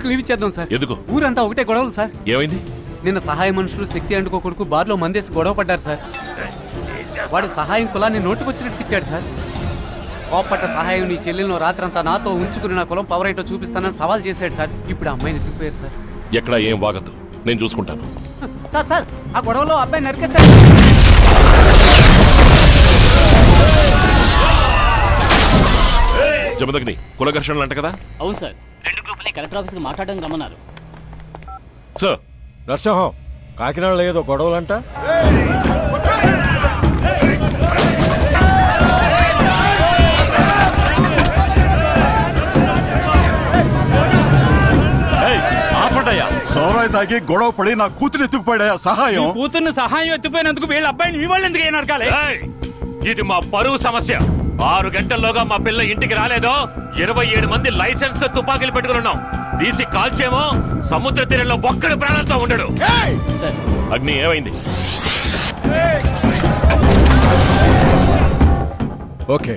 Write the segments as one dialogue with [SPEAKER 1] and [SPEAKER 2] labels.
[SPEAKER 1] ఊరికి లీవ్ ఇచ్చేద్దాం సార్
[SPEAKER 2] ఎందుకు
[SPEAKER 1] ఊరంతా ఒకటే గొడవలు సార్
[SPEAKER 2] ఏమైంది
[SPEAKER 1] నిన్న సహాయ మనుషులు శక్తి అండుకో కొడుకు బార్లో మందేసి గొడవ పడ్డారు సార్ వాడు సహాయం కులాన్ని నోటుకొచ్చినట్టు తిట్టాడు సార్ కోపట్ట సహాయం నీ చెల్లెలను రాత్రంతా నాతో ఉంచుకుని నా కులం పవర్ ఏంటో చూపిస్తానని సవాల్ చేశాడు సార్ ఇప్పుడు ఆ అమ్మాయిని ఎత్తుకుపోయారు సార్
[SPEAKER 2] ఎక్కడ ఏం వాగద్దు నేను చూసుకుంటాను
[SPEAKER 1] సార్ సార్ ఆ గొడవలో అబ్బాయి నరికేశారు
[SPEAKER 2] జమదగ్ని కుల ఘర్షణలు అంట కదా
[SPEAKER 3] అవును సార్ రెండు గ్రూపుల్ని కలెక్టర్ ఆఫీస్కి మాట్లాడడానికి రమ్మన్నారు
[SPEAKER 2] సార్
[SPEAKER 4] నరసింహం కాకినాడలో ఏదో గొడవలంట
[SPEAKER 5] ఆపడయ్యా సోరాయి తాగి గొడవ పడి నా కూతురు ఎత్తుకుపోయాయా సహాయం
[SPEAKER 6] కూతుర్ని సహాయం ఎత్తిపోయినందుకు వీళ్ళ అబ్బాయిని మీ వాళ్ళు ఎందుకు నరకాలి
[SPEAKER 7] ఇది మా పరువు సమస్య ఆరు గంటల్లోగా మా పిల్ల ఇంటికి రాలేదో ఇరవై ఏడు మంది లైసెన్స్ తో తుపాకీలు పెట్టుకుని ఉన్నాం తీసి కాల్చేమో సముద్ర తీరంలో ఒక్కడి ప్రాణాలతో ఉండడు
[SPEAKER 2] అగ్ని ఏమైంది
[SPEAKER 4] ఓకే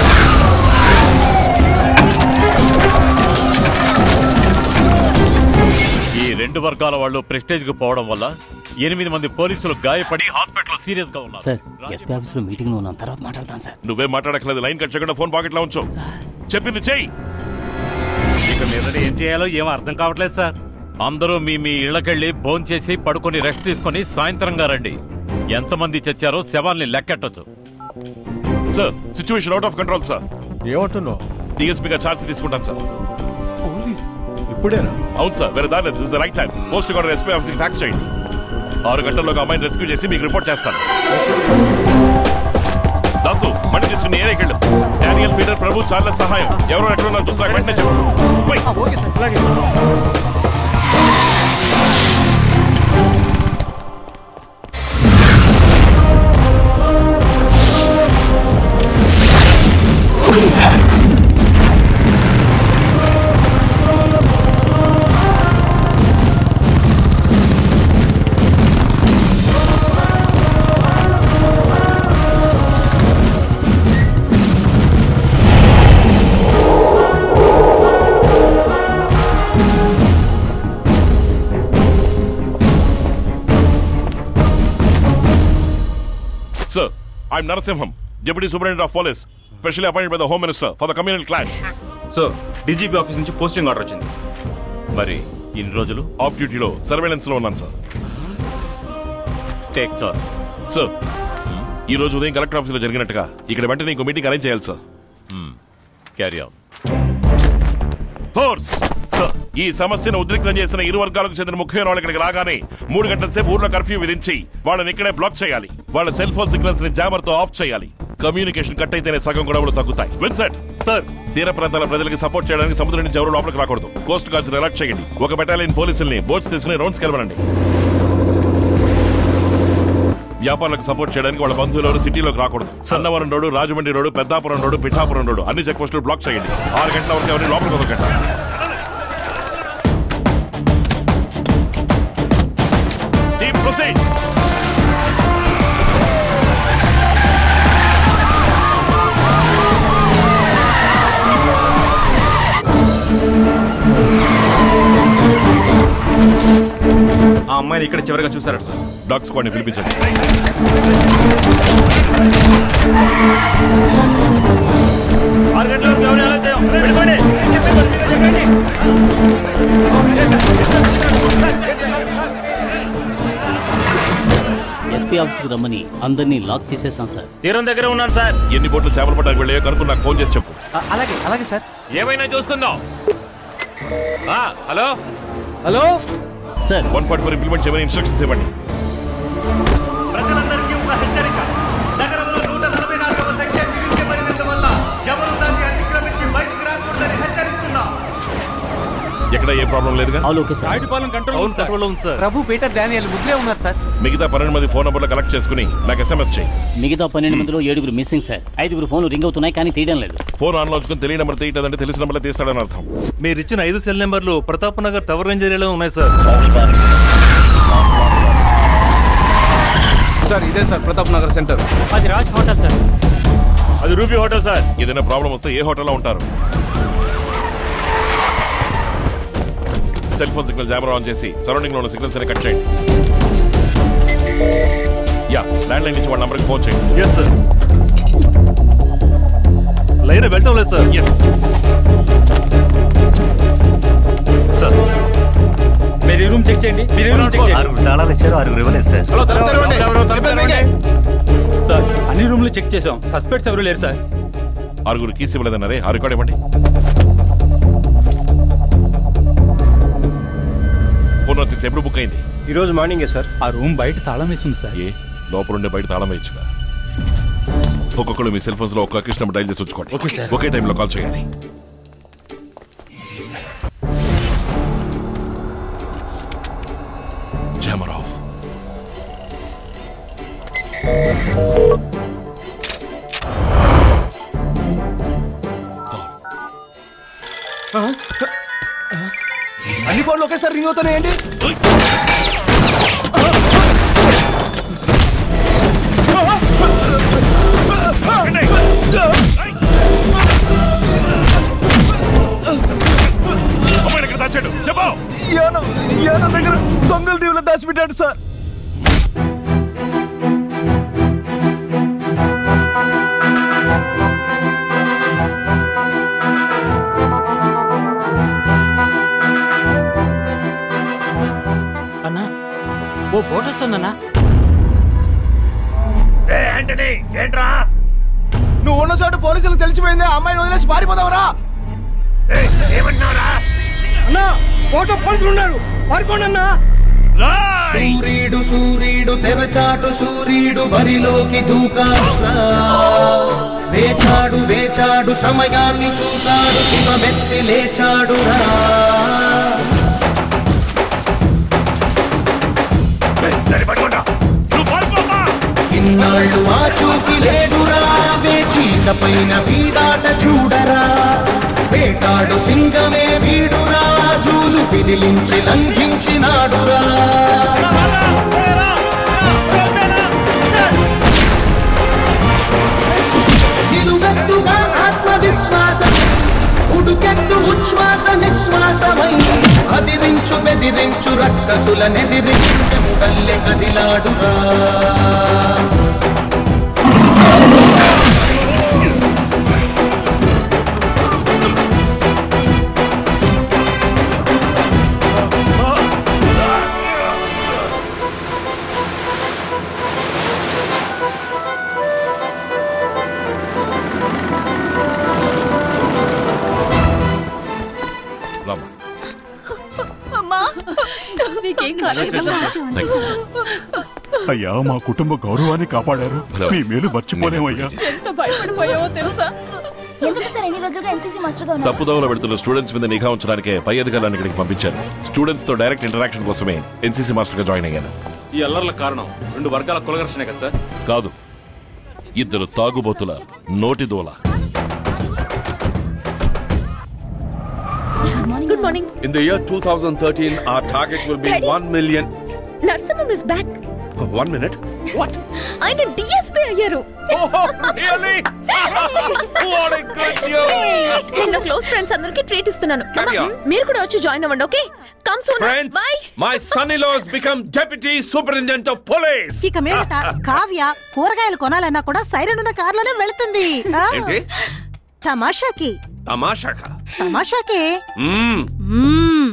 [SPEAKER 5] ఈ రెండు వర్గాల వాళ్ళు ప్రెస్టేజ్ కు పోవడం వల్ల ఎనిమిది మంది పోలీసులు గాయపడి హాస్పిటల్ సీరియస్ గా ఉన్నారు
[SPEAKER 3] సార్ ఎస్పీ ఆఫీస్లో మీటింగ్ లో ఉన్నాం తర్వాత మాట్లాడతాను సార్
[SPEAKER 2] నువ్వేం మాట్లాడక్కలేదు లైన్ కట్ చేయకుండా ఫోన్ పాకెట్లో ఉంచు చెప్పింది చెయ్యి
[SPEAKER 6] ఇక మీద ఏం చేయాలో ఏం అర్థం కావట్లేదు సార్
[SPEAKER 5] అందరూ మీ మీ ఇళ్లకెళ్ళి భోంచేసి పడుకొని రెస్ట్ తీసుకొని సాయంత్రంగా రండి ఎంతమంది చచ్చారో శవాల్ని లెక్కెట్టొచ్చు
[SPEAKER 2] sir situation out of control sir
[SPEAKER 4] ఏమంటున్నావు
[SPEAKER 2] డిఎస్పీగా ఛార్జ్ తీసుకుంటాను సార్
[SPEAKER 1] పోలీస్
[SPEAKER 4] ఇప్పుడేనా
[SPEAKER 2] అవును సార్ వేరే దాని this right time post order SP ఆఫీస్కి ఫ్యాక్స్ చేయండి ఆరు గంటల్లోగా అమ్మాయిని రెస్క్యూ చేసి మీకు రిపోర్ట్ చేస్తాను దాసు మళ్ళీ తీసుకుని ఏరే వెళ్ళు డానియల్ పీటర్ ప్రభు చార్లెస్ సహాయం ఎవరో ఎక్కడ ఉన్నారు చూసి నాకు వెంటనే చెప్పు పోయ్.
[SPEAKER 1] ఓకే సార్ అలాగే
[SPEAKER 2] Sir, I'm Narasimham, Deputy Superintendent of Police, specially appointed by the Home Minister for the communal clash.
[SPEAKER 8] So DGP office నుంచి పోస్టింగ్ ఆర్డర్ వచ్చింది
[SPEAKER 5] మరి ఇన్ని రోజులు
[SPEAKER 2] ఆఫ్ డ్యూటీలో సర్వేలెన్స్ లో ఉన్నాను సార్
[SPEAKER 5] టేక్ చార్జ్
[SPEAKER 2] సార్ ఈ రోజు ఉదయం కలెక్టర్ ఆఫీసులో జరిగినట్టుగా ఇక్కడ వెంటనే ఇంకో మీటింగ్ అరేంజ్ చేయాలి సార్
[SPEAKER 5] క్యారీ ఆన్
[SPEAKER 2] ఫోర్స్ ఈ సమస్యను ఉద్రిక్తం చేసిన ఇరు వర్గాలకు చెందిన ముఖ్యమైన వాళ్ళు ఇక్కడికి రాగానే మూడు గంటల సేపు ఊర్లో కర్ఫ్యూ విధించి వాళ్ళని ఇక్కడే బ్లాక్ చేయాలి వాళ్ళ సెల్ ఫోన్ సిగ్నల్స్ ని జామర్ తో ఆఫ్ చేయాలి కమ్యూనికేషన్ కట్ అయితేనే సగం గొడవలు తగ్గుతాయి విన్సెంట్
[SPEAKER 8] సార్
[SPEAKER 2] తీర ప్రాంతాల ప్రజలకు సపోర్ట్ చేయడానికి సముద్రం నుంచి ఎవరు లోపలికి రాకూడదు కోస్ట్ గార్డ్స్ అలర్ట్ చేయండి ఒక బెటాలియన్ పోలీసుల్ని బోట్స్ తీసుకుని రౌండ్స్ కలవనండి వ్యాపారులకు సపోర్ట్ చేయడానికి వాళ్ళ బంధువులు సిటీలోకి రాకూడదు Sannavaram road Rajahmundry road Peddapuram road Pithapuram road అన్ని చెక్ పోస్టులు బ్లాక్ చేయండి ఆరు గంటల వరకు ఎవరిని లోపలికి వదలకండి Team, proceed.
[SPEAKER 8] ఆ అమ్మాయిని ఇక్కడ చివరిగా చూసారట సార్
[SPEAKER 2] డాగ్ స్క్వాడ్ని పిలిపించండి
[SPEAKER 7] ఆరు గంటల వరకు ఎవరు ఎలా చేయం వెళ్ళిపోండి
[SPEAKER 3] ఎస్పీ ఆఫీస్కి రమ్మని అందరినీ లాక్ చేసేసాం సార్
[SPEAKER 7] తీరం దగ్గర ఉన్నాను సార్
[SPEAKER 2] ఎన్ని బోట్లు చేపలు పట్టడానికి వెళ్ళాయో కనుక్కుని నాకు ఫోన్ చేసి చెప్పు
[SPEAKER 1] అలాగే అలాగే సార్
[SPEAKER 7] ఏమైనా చూసుకుందాం ఆ, hello
[SPEAKER 1] hello
[SPEAKER 3] sir
[SPEAKER 2] one forty four implement చేయమని ఇన్స్ట్రక్షన్స్ ఇవ్వండి
[SPEAKER 9] ప్రజలందరికీ ఒక హెచ్చరిక నగరంలో నూట నలభై నాలుగవ సెక్షన్ విధించబడినందువల్ల ఎవరు దాన్ని అతిక్రమించి బయటికి రాకూడదని హెచ్చరిస్తున్నాం
[SPEAKER 2] ఎక్కడ ఏ ప్రాబ్లం లేదుగా
[SPEAKER 3] all okay sir
[SPEAKER 6] Ayudhapalem control control ఉంది సార్
[SPEAKER 1] ప్రభు పీటర్ డానియల్ ముగ్గురే ఉన్నారు సార్
[SPEAKER 2] మిగతా పన్నెండు మంది ఫోన్ నంబర్లు కలెక్ట్ చేసుకుని నాకు ఎస్ఎంఎస్ చేయి
[SPEAKER 3] మిగతా పన్నెండు మందిలో ఏడుగురు మిస్సింగ్ సార్ ఐదుగురు ఫోన్లు రింగ్ అవుతున్నాయి కానీ తీయడం లేదు
[SPEAKER 2] ఫోన్ ఆన్ లోచుకుని తెలియని నెంబర్ తీయటదంటే తెలిసిన నెంబర్ తీస్తాడని అర్థం
[SPEAKER 8] మీరు ఇచ్చిన ఐదు సెల్ నెంబర్లు ప్రతాప్ నగర్ టవర్ రేంజ్ ఏరియాలో ఉన్నాయి సార్
[SPEAKER 10] సార్ ఇదే సార్ ప్రతాప్ నగర్ సెంటర్
[SPEAKER 6] అది రాజ్ హోటల్ సార్
[SPEAKER 2] అది రూబీ హోటల్ సార్ ఏదైనా ప్రాబ్లం వస్తే ఏ హోటల్లో ఉంటారు cell phone signal jammer on చేసి సరౌండింగ్ లో ఉన్న సిగ్నల్స్ అన్ని కట్ చేయండి యా ల్యాండ్ లైన్ నుంచి వాళ్ళ నంబర్కి ఫోన్ చేయండి
[SPEAKER 8] ఎస్ సార్ లైన్ వెళ్ళటం లేదు సార్
[SPEAKER 2] ఎస్
[SPEAKER 8] సార్
[SPEAKER 6] మీరు ఈ రూమ్ చెక్ చేయండి మీరు ఈ రూమ్ చెక్ చేయండి
[SPEAKER 9] ఆరుగురు తాళాలు ఇచ్చారు ఆరుగురు ఇవ్వలేదు సార్
[SPEAKER 8] హలో తలుపు తెరవండి. తలుపు తెరవండి.
[SPEAKER 6] సార్ అన్ని రూమ్లు చెక్ చేసాం సస్పెక్ట్స్ ఎవరు లేరు సార్
[SPEAKER 2] ఆరుగురు కీస్ ఇవ్వలేదన్నారే ఆ రికార్డ్ ఇవ్వండి ఫోర్ వన్ సిక్స్ ఎప్పుడు బుక్ అయింది
[SPEAKER 10] ఈ రోజు మార్నింగే సార్
[SPEAKER 6] ఆ రూమ్ బయట తాళం వేసింది సార్
[SPEAKER 2] ఏ లోపల ఉండే బయట తాళం వేయచ్చుగా ఒక్కొక్కరు మీ సెల్ ఫోన్స్ లో ఒక్క కృష్ణ డైల్ చేసి ఉంచుకోండి ఒకే టైంలో కాల్ చేయండి జామర్ ఆఫ్
[SPEAKER 10] అన్ని ఫోన్లు ఒకేసారి రింగ్ అవుతున్నాయండి
[SPEAKER 2] అమ్మాయి ఇక్కడ దాచాడు చెప్పు
[SPEAKER 10] యానం యానం దగ్గర దొంగల దీవులు దాచిపెట్టాడు సార్
[SPEAKER 6] అన్నా ఓ బోట్ వస్తుందన్నా
[SPEAKER 7] ఏంట్రా
[SPEAKER 10] నువ్వు ఉన్న చోట పోలీసులకు తెలిసిపోయింది ఆ అమ్మాయిని వదిలేసి పారిపోదావరా
[SPEAKER 7] ఏమన్నారా
[SPEAKER 6] అన్నా బోట్ పోలీసులు ఉన్నారు పారిపోండి అన్నా
[SPEAKER 9] సూర్యుడు సూర్యుడు తెరచాటు సూర్యుడు బరిలోకి దూకాడురా వేచాడు వేచాడు సమయాన్ని చూశాడు శివమెత్తి లేచాడురా ఇన్నాళ్ళు ఆ చూపి లేదురా వేచీత పైన వీడాట చూడరా వేటాడు సింగమే వీడురా జూలు పిదిలించి లంఘించినాడురా నిలువెత్తుగా ఆత్మవిశ్వాసం ఉడుకెత్తు ఉచ్ఛ్వాస నిశ్వాసమై అదిరించు బెదిరించు రక్కసుల నెదిరించు ముడల్లె కదిలాడురా
[SPEAKER 2] రామ్మా
[SPEAKER 11] అమ్మా నీకేం కాలేదమ్మా
[SPEAKER 12] అయ్యా మా కుటుంబ గౌరవాన్ని కాపాడారు మీ మేలు మర్చిపోలేమయ్యా
[SPEAKER 11] ఎంత భయపడిపోయావో తెలుసా
[SPEAKER 13] ఎందుకు సార్ ఎన్ని రోజులుగా ఎన్సీసీ మాస్టర్ గా ఉన్నారు
[SPEAKER 2] తప్పుదోవలో పెడుతున్న స్టూడెంట్స్ మీద నిఘా ఉంచడానికే పై అధికారులను ఇక్కడికి పంపించారు స్టూడెంట్స్ తో డైరెక్ట్ ఇంటరాక్షన్ కోసమే ఎన్సీసీ మాస్టర్ గా జాయిన్ అయ్యాను
[SPEAKER 8] ఈ అల్లర్ల కారణం రెండు వర్గాల కులఘర్షణే కదా సార్
[SPEAKER 2] కాదు ఇద్దరు తాగుబోతుల నోటి దోల
[SPEAKER 11] good morning
[SPEAKER 14] In the year 2013, our target will be
[SPEAKER 11] Daddy.
[SPEAKER 14] 1 million.
[SPEAKER 11] Narsimham is back
[SPEAKER 14] One minute. What?
[SPEAKER 11] ఆయన డిఎస్పీ అయ్యారు
[SPEAKER 14] really? what a good news!
[SPEAKER 11] నేను క్లోజ్ ఫ్రెండ్స్ అందరికి ట్రీట్ ఇస్తున్నాను
[SPEAKER 14] Carry
[SPEAKER 11] Come
[SPEAKER 14] on.
[SPEAKER 11] on, మీరు కూడా వచ్చి జాయిన్ అవ్వండి okay come soon
[SPEAKER 14] Friends,
[SPEAKER 11] bye
[SPEAKER 14] my son-in-law has become deputy superintendent of police.
[SPEAKER 15] ఇక మీదట కావ్య కూరగాయలు కొనాలన్నా కూడా సైరన్ ఉన్న కార్లోనే వెళుతుంది ఆ,
[SPEAKER 14] ఏంటి
[SPEAKER 15] తమాషాకి
[SPEAKER 14] తమాషాక
[SPEAKER 15] తమాషాకి
[SPEAKER 14] మ్మ్.
[SPEAKER 15] మ్మ్.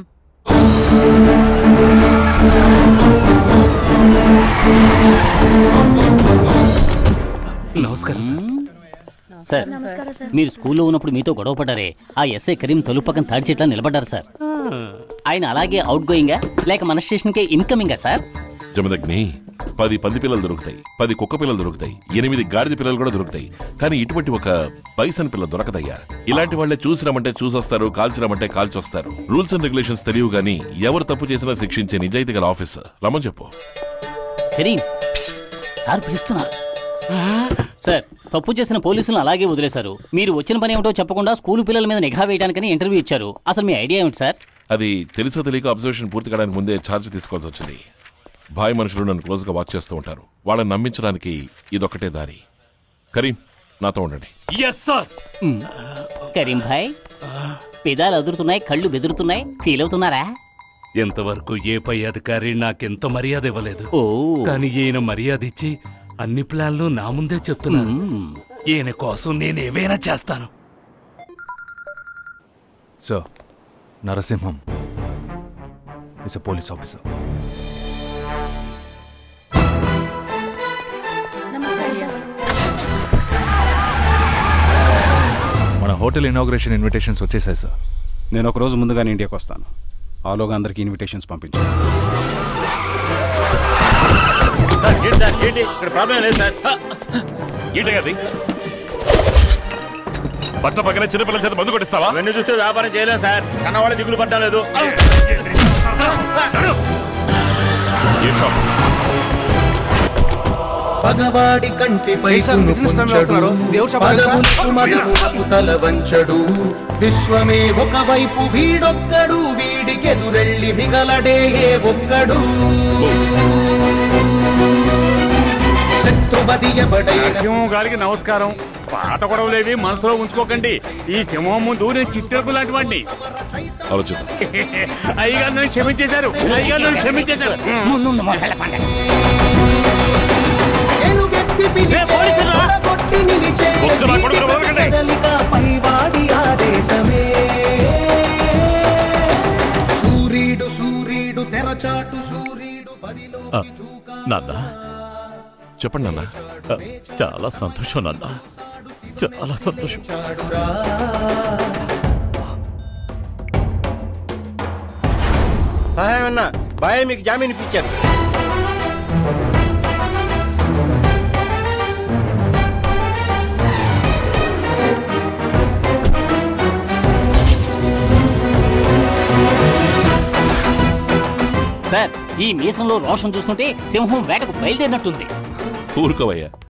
[SPEAKER 6] నమస్కారం సార్
[SPEAKER 3] సార్ మీరు స్కూల్లో ఉన్నప్పుడు మీతో గొడవ పడ్డారే ఆ ఎస్ఐ కరీం తలుపు పక్కన తాడి చెట్లా నిలబడ్డారు సార్ ఆయన అలాగే అవుట్ గోయింగా లేక మన స్టేషన్కే ఇన్కమింగా సార్
[SPEAKER 2] జమదగ్ని పది పంది పిల్లలు దొరుకుతాయి పది కుక్క పిల్లలు దొరుకుతాయి ఎనిమిది గాడిద పిల్లలు కూడా దొరుకుతాయి కానీ ఇటువంటి ఒక బైసన్ పిల్ల దొరకదయ్యా ఇలాంటి వాళ్ళే చూసినామంటే చూసొస్తారు కాల్చినామంటే కాల్చొస్తారు రూల్స్ అండ్ రెగ్యులేషన్స్ తెలియవు గానీ ఎవరు తప్పు చేసినా శిక్షించే నిజాయితీ గల ఆఫీసర్ రమ్మని చెప్పు
[SPEAKER 3] కరీం సార్ పిలుస్తున్నారు సార్ తప్పు చేసిన పోలీసులను అలాగే వదిలేశారు మీరు వచ్చిన పని ఏమిటో చెప్పకుండా స్కూల్ పిల్లల మీద నిఘా వేయడానికని ఇంటర్వ్యూ ఇచ్చారు అసలు మీ ఐడియా ఏమిటి సార్
[SPEAKER 2] అది తెలుసో తెలియక అబ్జర్వేషన్ పూర్తి కావడానికి ముందే ఛార్జ్ తీసుకోవాల్సి వచ్చింది భాయ్ మనుషులు నన్ను క్లోజ్ గా వాచ్ చేస్తూ ఉంటారు వాళ్ళని నమ్మించడానికి ఇదొక్కటే దారి కరీం నాతో ఉండండి
[SPEAKER 6] ఎస్ సార్
[SPEAKER 3] కరీం భాయ్ పెదాలు అదురుతున్నాయి కళ్ళు బెదురుతున్నాయి ఫీల్ అవుతున్నారా
[SPEAKER 6] ఇంతవరకు ఏ పై అధికారి నాకెంత మర్యాద ఇవ్వలేదు
[SPEAKER 3] ఓ.
[SPEAKER 6] కానీ ఈయన మర్యాద ఇచ్చి అన్ని ప్లాన్లు నా ముందే చెప్తున్నారు ఈయన కోసం నేను ఏమైనా చేస్తాను
[SPEAKER 16] sir Narasimham is a police officer మన హోటల్ ఇనాగ్రేషన్ ఇన్విటేషన్స్ వచ్చేసాయి సార్
[SPEAKER 17] నేను ఒక రోజు ముందుగానే ఇండియాకి వస్తాను ఆలోగా అందరికి ఇన్విటేషన్స్ పంపించాను
[SPEAKER 7] ఏంటి సార్ ఏంటి ఇక్కడ ప్రాబ్లం లేదు సార్
[SPEAKER 2] ఏంటి అది పట్ల పక్కన చిన్నపిల్లల చేత మందు కొట్టిస్తావా
[SPEAKER 7] అవన్నీ చూస్తే వ్యాపారం చేయలేం సార్ కన్నవాళ్ళ దిగులు పట్టడం లేదు
[SPEAKER 18] పగవాడి కంటిపై కునుకొంచెడు, పదవులకు మదమునకు తల వంచడు విశ్వమే ఒకవైపు వీడొక్కడు వీడికెదురెళ్ళి మిగలడే ఏ ఒక్కడు శత్రువదియబడైన
[SPEAKER 6] సింహం గారికి నమస్కారం పాత గొడవలేవి మనసులో ఉంచుకోకండి ఈ సింహం ముందు నేను చిట్టెరకు లాంటి వాడిని
[SPEAKER 2] ఆలోచిద్దాం
[SPEAKER 6] అయ్యగారు నన్ను క్షమించేశారు అయ్యగారు నన్ను క్షమించేశారు
[SPEAKER 3] ముందు మొసళ్ళ పండగ
[SPEAKER 18] ఎలుగెత్తి పిలిచే, కొట్టి నిలిచే,
[SPEAKER 2] ఒక్కరా కొడుకురా బాగండి.
[SPEAKER 18] కదలిక పైవాడి ఆదేశమే సూర్యుడు సూర్యుడు తెరచాటు సూర్యుడు బరిలో
[SPEAKER 5] నాన్న
[SPEAKER 2] చెప్పండి నాన్న
[SPEAKER 5] ఆ, చాలా సంతోషం నాన్న చాలా సంతోషం
[SPEAKER 10] సహాయం అన్న బాయ్ మీకు జామీన్ ఇప్పించారు
[SPEAKER 3] సార్ ఈ మీసంలో రోషం చూస్తుంటే సింహం వేటకు బయలుదేరినట్టుంది
[SPEAKER 2] ఊరుకోవయ్యా